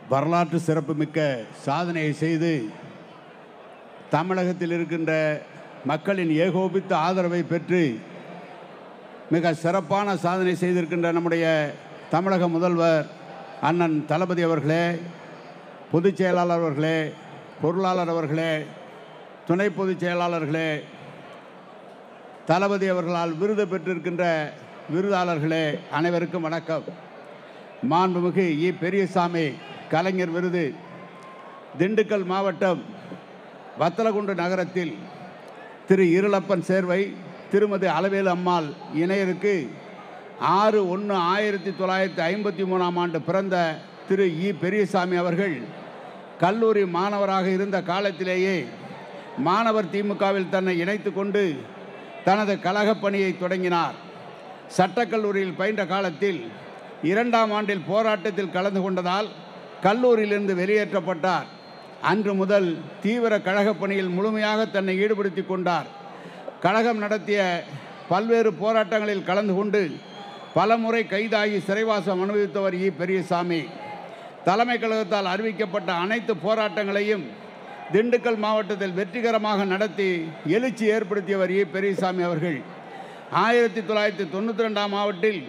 வரலாற்று சிறப்புமிக்க சாதனையை செய்து தமிழகத்தில் இருக்கின்ற மக்களின் ஏகோபித்த ஆதரவை பெற்று மிக சிறப்பான சாதனை செய்திருக்கின்ற நம்முடைய தமிழக முதல்வர் அண்ணன் தளபதி அவர்களே பொதுச் செயலாளர் அவர்களே பொருளாளர் அவர்களே துணை பொதுச் செயலாளர்களே தளபதி அவர்களால் விருது பெற்றிருக்கின்ற விருதாளர்களே அனைவருக்கும் வணக்கம் மாண்புமிகு இ பெரியசாமி கலைஞர் விருது திண்டுக்கல் மாவட்டம் வத்தலகுண்டு நகரத்தில் திரு இருளப்பன் சேர்வை திருமதி அளவேலு அம்மாள் இணையருக்கு ஆறு ஒன்று ஆயிரத்தி தொள்ளாயிரத்தி ஐம்பத்தி மூணாம் ஆண்டு பிறந்த திரு இ பெரியசாமி அவர்கள் கல்லூரி மாணவராக இருந்த காலத்திலேயே மாணவர் திமுகவில் தன்னை இணைத்து கொண்டு தனது கழகப் பணியை தொடங்கினார் சட்டக்கல்லூரியில் பயின்ற காலத்தில் இரண்டாம் ஆண்டில் போராட்டத்தில் கலந்து கொண்டதால் கல்லூரியிலிருந்து வெளியேற்றப்பட்டார் அன்று முதல் தீவிர கழகப் பணியில் முழுமையாக தன்னை ஈடுபடுத்தி கொண்டார் கழகம் நடத்திய பல்வேறு போராட்டங்களில் கலந்து கொண்டு பலமுறை கைதாகி சிறைவாசம் அனுபவித்தவர் இ பெரியசாமி தலைமை கழகத்தால் அறிவிக்கப்பட்ட அனைத்து போராட்டங்களையும் திண்டுக்கல் மாவட்டத்தில் வெற்றிகரமாக நடத்தி எழுச்சி ஏற்படுத்தியவர் இ பெரியசாமி அவர்கள் ஆயிரத்தி தொள்ளாயிரத்தி தொண்ணூற்றி ரெண்டாம் ஆவட்டில்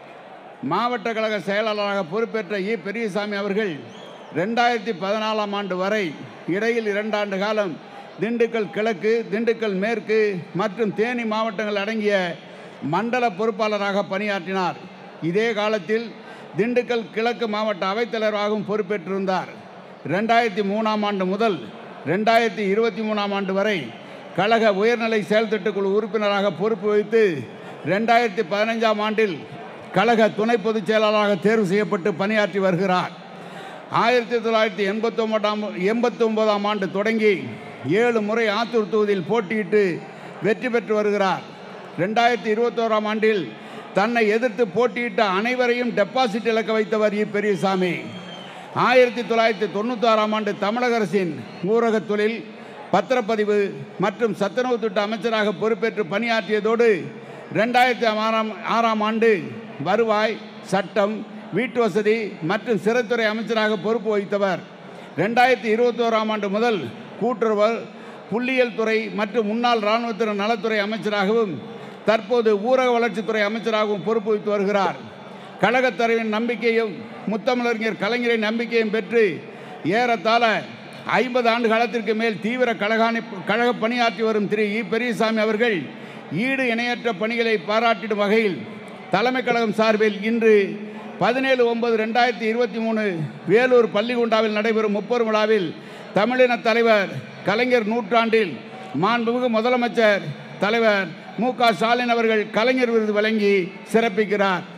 மாவட்ட கழக செயலாளராக பொறுப்பேற்ற இ பெரியசாமி அவர்கள் ரெண்டாயிரத்தி பதினாலாம் ஆண்டு வரை இடையில் இரண்டாண்டு காலம் திண்டுக்கல் கிழக்கு திண்டுக்கல் மேற்கு மற்றும் தேனி மாவட்டங்கள் அடங்கிய மண்டல பொறுப்பாளராக பணியாற்றினார் இதே காலத்தில் திண்டுக்கல் கிழக்கு மாவட்ட அவைத்தலைவராகவும் பொறுப்பேற்றிருந்தார் ரெண்டாயிரத்தி மூணாம் ஆண்டு முதல் ரெண்டாயிரத்தி இருபத்தி மூணாம் ஆண்டு வரை கழக உயர்நிலை செயல்திட்டக்குழு உறுப்பினராக பொறுப்பு வகித்து ரெண்டாயிரத்தி பதினைஞ்சாம் ஆண்டில் கழக துணை பொதுச் செயலாளராக தேர்வு செய்யப்பட்டு பணியாற்றி வருகிறார் ஆயிரத்தி தொள்ளாயிரத்தி எண்பத்தொம்பதாம் எண்பத்தி ஒன்பதாம் ஆண்டு தொடங்கி ஏழு முறை ஆத்தூர் தொகுதியில் போட்டியிட்டு வெற்றி பெற்று வருகிறார் ரெண்டாயிரத்தி இருபத்தோராம் ஆண்டில் தன்னை எதிர்த்து போட்டியிட்ட அனைவரையும் டெபாசிட் இழக்க வைத்தவர் இ பெரியசாமி ஆயிரத்தி தொள்ளாயிரத்தி தொண்ணூத்தாறாம் ஆண்டு தமிழக அரசின் ஊரக தொழில் பத்திரப்பதிவு மற்றும் சத்துணவு திட்ட அமைச்சராக பொறுப்பேற்று பணியாற்றியதோடு ரெண்டாயிரத்தி ஆறாம் ஆறாம் ஆண்டு வருவாய் சட்டம் வீட்டு வசதி மற்றும் சிறைத்துறை அமைச்சராக பொறுப்பு வகித்தவர் ரெண்டாயிரத்தி இருபத்தோராம் ஆண்டு முதல் கூட்டுறவு புள்ளியியல் துறை மற்றும் முன்னாள் இராணுவத்தினர் நலத்துறை அமைச்சராகவும் தற்போது ஊரக வளர்ச்சித்துறை அமைச்சராகவும் பொறுப்பு வகித்து வருகிறார் கழகத் தலைவரின் நம்பிக்கையும் முத்தமிழறிஞர் கலைஞரின் நம்பிக்கையும் பெற்று ஏறத்தாழ ஐம்பது ஆண்டு காலத்திற்கு மேல் தீவிர கழகாணி கழக பணியாற்றி வரும் திரு இ பெரியசாமி அவர்கள் ஈடு இணையற்ற பணிகளை பாராட்டிடும் வகையில் தலைமை கழகம் சார்பில் இன்று பதினேழு ஒன்பது ரெண்டாயிரத்தி இருபத்தி மூணு வேலூர் பள்ளிகுண்டாவில் நடைபெறும் முப்பெரும் விழாவில் தமிழின தலைவர் கலைஞர் நூற்றாண்டில் மாண்புமிகு முதலமைச்சர் தலைவர் மு க ஸ்டாலின் அவர்கள் கலைஞர் விருது வழங்கி சிறப்பிக்கிறார்